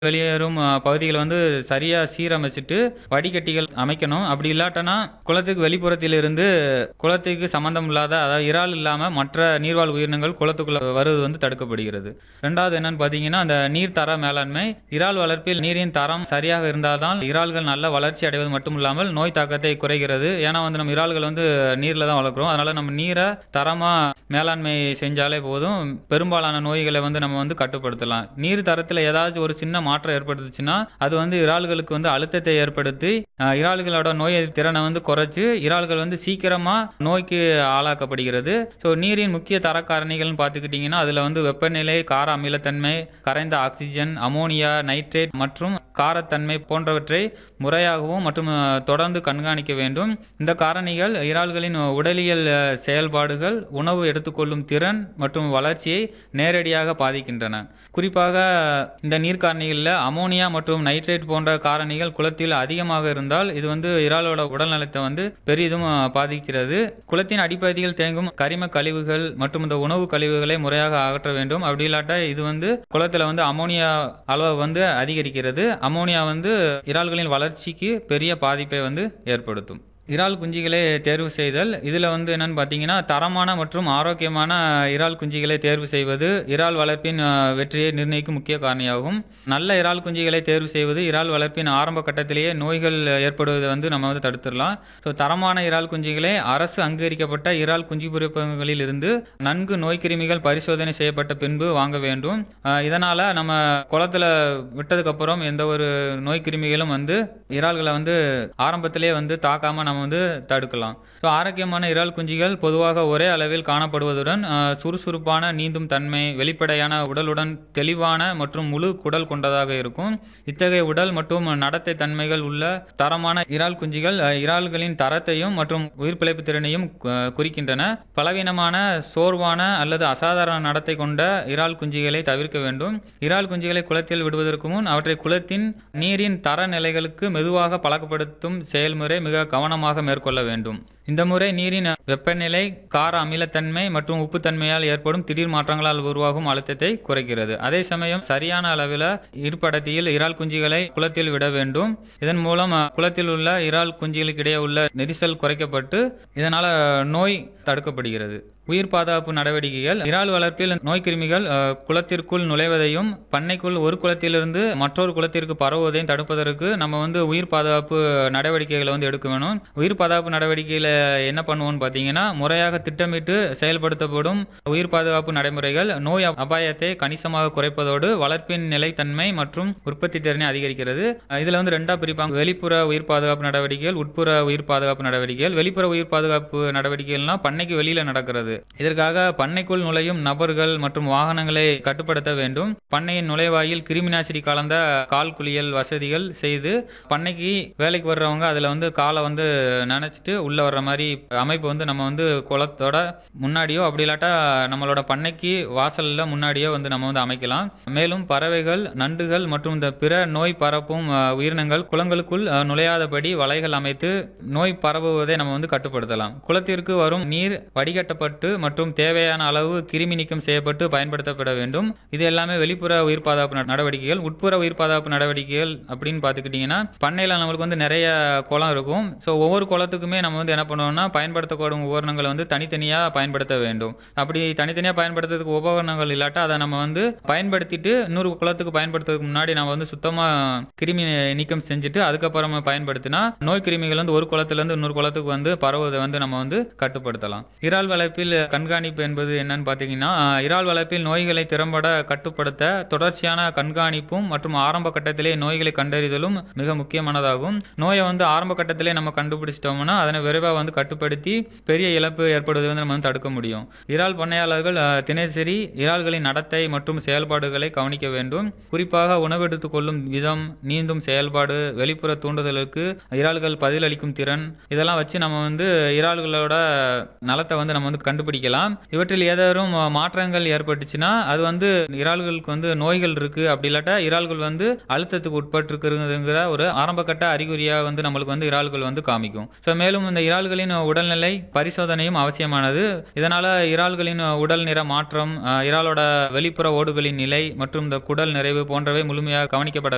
வெளியேறும் அ, பகுதிகளை வந்து சரியா சீரமைச்சிட்டு வடிகட்டிகள் அமைக்கணும் அப்படி இல்லாட்டனா குளத்துக்கு வெளிப்புறத்தில் இருந்து குளத்துக்கு சம்பந்தம் இல்லாத அதாவது இறால் இல்லாம மற்ற நீர்வாழ் உயிரினங்கள் குளத்துக்குள்ள வருவது வந்து தடுக்கப்படுகிறது ரெண்டாவது என்னன்னு பாத்தீங்கன்னா அந்த நீர் தர மேலாண்மை இறால் வளர்ப்பில் நீரின் தரம் சரியாக இருந்தால்தான் இறால்கள் நல்ல வளர்ச்சி அடைவது மட்டும் இல்லாமல் நோய் தாக்கத்தை குறைகிறது ஏன்னா வந்து நம்ம இறால்கள் வந்து நீர்ல தான் வளர்க்குறோம் அதனால நம்ம நீரை தரமா மேலாண்மை செஞ்சாலே போதும் பெரும்பாலான நோய்களை வந்து நம்ம வந்து கட்டுப்படுத்தலாம் நீர் தரத்தில் ஏதாச்சும் ஒரு சின்ன மாற்றம் ஏற்படுத்துச்சுன்னா அது வந்து இறால்களுக்கு வந்து அழுத்தத்தை ஏற்படுத்தி அஹ், இறால்களோட நோய் எதிர்ப்பு திறனை வந்து குறைச்சு இறால்கள் வந்து சீக்கிரமா நோய்க்கு ஆளாக்கப்படுகிறது ஸோ நீரின் முக்கிய தர காரணிகள்னு பார்த்துக்கிட்டிங்கன்னா அதில் வந்து வெப்பநிலை கார அமிலத்தன்மை கரைந்த ஆக்சிஜன் அமோனியா நைட்ரேட் மற்றும் காரத்தன்மை போன்றவற்றை முறையாகவும் மற்றும் அஹ், தொடர்ந்து கண்காணிக்க வேண்டும் இந்த காரணிகள் இறால்களின் உடலியல் அஹ், செயல்பாடுகள் உணவு எடுத்துக்கொள்ளும் திறன் மற்றும் வளர்ச்சியை நேரடியாக பாதிக்கின்றன குறிப்பாக இந்த நீர்க்காரணிகளில் அமோனியா மற்றும் நைட்ரேட் போன்ற காரணிகள் குளத்தில் அதிகமாக இருந்தால் இது வந்து இறாலோட உடல்நலத்தை வந்து பெரிதும் அஹ், பாதிக்கிறது குளத்தின் அடிப்பகுதியில் தேங்கும் கரிம கழிவுகள் மற்றும் இந்த உணவு கழிவுகளை முறையாக அகற்ற வேண்டும் அப்படி இல்லாட்டா இது வந்து குளத்தில் வந்து அமோனியா அளவு வந்து அதிகரிக்கிறது அமோனியா வந்து இறால்களின் வளர்ச்சிக்கு பெரிய பாதிப்பை வந்து ஏற்படுத்தும் இறால் குஞ்சுகளை தேர்வு செய்தல் இதில் வந்து என்னன்னு பார்த்தீங்கன்னா தரமான மற்றும் ஆரோக்கியமான இறால் குஞ்சுகளை தேர்வு செய்வது இறால் வளர்ப்பின் அஹ், வெற்றியை நிர்ணயிக்கும் முக்கிய காரணியாகும் நல்ல இறால் குஞ்சுகளை தேர்வு செய்வது இறால் வளர்ப்பின் ஆரம்ப கட்டத்திலேயே நோய்கள் ஏற்படுவதை வந்து நம்ம வந்து தடுத்துடலாம் ஸோ தரமான இறால் குஞ்சுகளை அரசு அங்கீகரிக்கப்பட்ட இறால் குஞ்சு பொறிப்பகங்களில் இருந்து நன்கு நோய் கிருமிகள் பரிசோதனை செய்யப்பட்ட பின்பு வாங்க வேண்டும் அஹ், இதனால நம்ம குளத்துல விட்டதுக்கப்புறம் எந்த ஒரு நோய் கிருமிகளும் வந்து இறால்களை வந்து ஆரம்பத்திலே வந்து தாக்காம நம்ம வந்து தடுக்கலாம் ஸோ ஆரோக்கியமான இறால் குஞ்சுகள் பொதுவாக ஒரே அளவில் காணப்படுவதுடன் அஹ், சுறுசுறுப்பான நீந்தும் தன்மை வெளிப்படையான உடலுடன் தெளிவான மற்றும் முழு குடல் கொண்டதாக இருக்கும் இத்தகைய உடல் மற்றும் நடத்தை தன்மைகள் உள்ள தரமான இறால் குஞ்சுகள் அஹ், இறால்களின் தரத்தையும் மற்றும் உயிர் பிழைப்பு திறனையும் அஹ், குறிக்கின்றன பலவீனமான சோர்வான அல்லது அசாதாரண நடத்தை கொண்ட இறால் குஞ்சுகளை தவிர்க்க வேண்டும் இறால் குஞ்சுகளை குளத்தில் விடுவதற்கு முன் அவற்றை குளத்தின் நீரின் தர நிலைகளுக்கு மெதுவாக பழக்கப்படுத்தும் செயல்முறை மிக கவனமாக மேற்கொள்ள வேண்டும் இந்த முறை நீரின் வெப்பநிலை கார அமிலத்தன்மை மற்றும் உப்புத்தன்மையால் ஏற்படும் திடீர் மாற்றங்களால் உருவாகும் அழுத்தத்தை குறைக்கிறது அதே சமயம் சரியான அளவில் இருப்படத்தியில் இறால் குஞ்சுகளை குளத்தில் விட வேண்டும் இதன் மூலம் அஹ், குளத்தில் உள்ள இறால் குஞ்சுகளுக்கு இடையே உள்ள நெரிசல் குறைக்கப்பட்டு இதனால நோய் தடுக்கப்படுகிறது உயிர் பாதுகாப்பு நடவடிக்கைகள் இறால் வளர்ப்பில் நோய் கிருமிகள் அஹ், குளத்திற்குள் நுழைவதையும் பண்ணைக்குள் ஒரு குளத்திலிருந்து மற்றொரு குளத்திற்கு பரவுவதையும் தடுப்பதற்கு நம்ம வந்து உயிர் பாதுகாப்பு நடவடிக்கைகளை வந்து எடுக்க வேணும் உயிர் பாதுகாப்பு நடவடிக்கையில் என்ன பண்ணுவோம்னு பார்த்தீங்கன்னா முறையாக திட்டமிட்டு செயல்படுத்தப்படும் உயிர் பாதுகாப்பு நடைமுறைகள் நோய் அப்- அபாயத்தை கணிசமாக குறைப்பதோடு வளர்ப்பின் நிலைத்தன்மை மற்றும் உற்பத்தி திறனை அதிகரிக்கிறது அஹ், இதுல வந்து ரெண்டா பிரிப்பாங்க வெளிப்புற உயிர் பாதுகாப்பு நடவடிக்கைகள் உட்புற உயிர் பாதுகாப்பு நடவடிக்கைகள் வெளிப்புற உயிர் பாதுகாப்பு நடவடிக்கைகள்லாம் பண்ணைக்கு வெளியில நடக்கிறது இதற்காக பண்ணைக்குள் நுழையும் நபர்கள் மற்றும் வாகனங்களை கட்டுப்படுத்த வேண்டும் பண்ணையின் நுழைவாயில் கிருமிநாசினி கலந்த கால் குளியல் வசதிகள் செய்து பண்ணைக்கு வேலைக்கு வர்றவங்க அதுல வந்து காலை வந்து நினைச்சிட்டு உள்ள வர்ற மாதிரி அமைப்பு வந்து நம்ம வந்து குளத்தோட முன்னாடியோ அப்படி இல்லாட்டா நம்மளோட பண்ணைக்கு வாசல்ல முன்னாடியோ வந்து நம்ம வந்து அமைக்கலாம் மேலும் பறவைகள் நண்டுகள் மற்றும் இந்த பிற நோய் பரப்பும் அஹ், உயிரினங்கள் குளங்களுக்குள் அஹ், நுழையாதபடி வலைகள் அமைத்து நோய் பரவுவதை நம்ம வந்து கட்டுப்படுத்தலாம் குளத்திற்கு வரும் நீர் வடிகட்டப்பட்டு மற்றும் தேவையான அளவு கிருமி நீக்கம் செய்யப்பட்டு பயன்படுத்தப்பட வேண்டும் இது எல்லாமே வெளிப்புற உயிர் பாதுகாப்பு நட- நடவடிக்கைகள் உட்புற உயிர் பாதுகாப்பு நடவடிக்கைகள் அப்படின்னு பார்த்துக்கிட்டிங்கன்னா பண்ணையில் நம்மளுக்கு வந்து நிறைய குளம் இருக்கும் ஸோ ஒவ்வொரு குளத்துக்குமே நம்ம வந்து என்ன பண்ணுவோம்னா பயன்படுத்தப்படும் உபகரணங்களை வந்து தனித்தனியாக பயன்படுத்த வேண்டும் அப்படி தனித்தனியாக பயன்படுத்துறதுக்கு உபகரணங்கள் இல்லாட்டா அதை நம்ம வந்து பயன்படுத்திட்டு இன்னொரு குளத்துக்கு பயன்படுத்துறதுக்கு முன்னாடி நம்ம வந்து சுத்தமாக கிருமி நீக்கம் செஞ்சுட்டு அதுக்கப்புறமா பயன்படுத்தினா நோய் கிருமிகள் வந்து ஒரு குளத்துலேருந்து இன்னொரு குளத்துக்கு வந்து பரவுவதை வந்து நம்ம வந்து கட்டுப்படுத்தலாம் இறால் வளர்ப்பில் கண்காணிப்பு என்பது என்னன்னு பார்த்தீங்கன்னா அஹ், இறால் வளர்ப்பில் நோய்களை திறம்பட கட்டுப்படுத்த தொடர்ச்சியான கண்காணிப்பும் மற்றும் ஆரம்ப கட்டத்திலே நோய்களை கண்டறிதலும் மிக முக்கியமானதாகும் நோயை வந்து ஆரம்ப கட்டத்திலே நம்ம கண்டுபிடிச்சிட்டோம்னா அதனை விரைவாக வந்து கட்டுப்படுத்தி பெரிய இழப்பு ஏற்படுவதை வந்து நம்ம வந்து தடுக்க முடியும் இறால் பண்ணையாளர்கள் அஹ், தினசரி இறால்களின் நடத்தை மற்றும் செயல்பாடுகளை கவனிக்க வேண்டும் குறிப்பாக உணவெடுத்துக் கொள்ளும் விதம் நீந்தும் செயல்பாடு வெளிப்புற தூண்டுதலுக்கு இறால்கள் பதிலளிக்கும் திறன் இதெல்லாம் வச்சு நம்ம வந்து இறால்களோட நலத்தை வந்து நம்ம வந்து கண்டுபிடிக்கலாம் இவற்றில் ஏதேனும் மாற்றங்கள் ஏற்பட்டுச்சுன்னா அது வந்து இறால்களுக்கு வந்து நோய்கள் இருக்கு அப்படி இல்லாட்டா இறால்கள் வந்து அழுத்தத்துக்கு உட்பட்டிருக்குதுங்கிற ஒரு ஆரம்பகட்ட அறிகுறியா வந்து நம்மளுக்கு வந்து இறால்கள் வந்து காமிக்கும் ஸோ மேலும் இந்த இறால்களின் உடல்நிலை பரிசோதனையும் அவசியமானது இதனால இறால்களின் உடல் நிற மாற்றம் அஹ், இறாலோட வெளிப்புற ஓடுகளின் நிலை மற்றும் இந்த குடல் நிறைவு போன்றவை முழுமையாக கவனிக்கப்பட